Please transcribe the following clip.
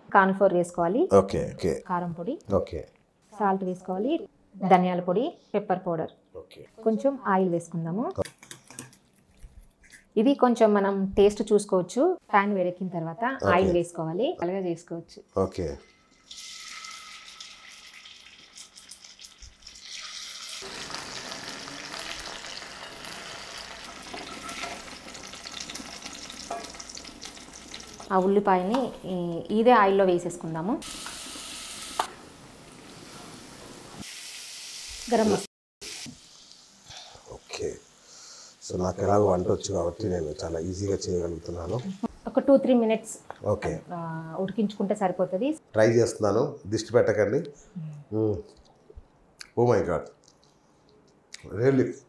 cornflour వేసుకోవాలి okay okay కారం పొడి ఓకే సాల్ట్ వేసుకోవాలి ధనియాల పొడి పెప్పర్ పౌడర్ ఓకే కొంచెం ఆయిల్ వేసుకుందాము ఇది కొంచెం మనం టేస్ట్ చూసుకోవచ్చు ప్యాన్ వేడెక్కిన తర్వాత ఆయిల్ వేసుకోవాలి అలాగే చేసుకోవచ్చు ఓకే ఆ ఉల్లిపాయని ఈ- ఇదే ఆయిల్లో వేసేసుకుందాము గరం మసాలా ఓకే సో నాకు ఎలాగో వంట వచ్చు కాబట్టి నేను చాలా ఈజీగా చేయగలుగుతున్నాను ఒక టూ త్రీ మినిట్స్ ఓకే ఉడికించుకుంటే సరిపోతుంది ట్రై చేస్తున్నాను దిష్టి పెట్టకండి ఓ మై గాడ్ రియల్లీ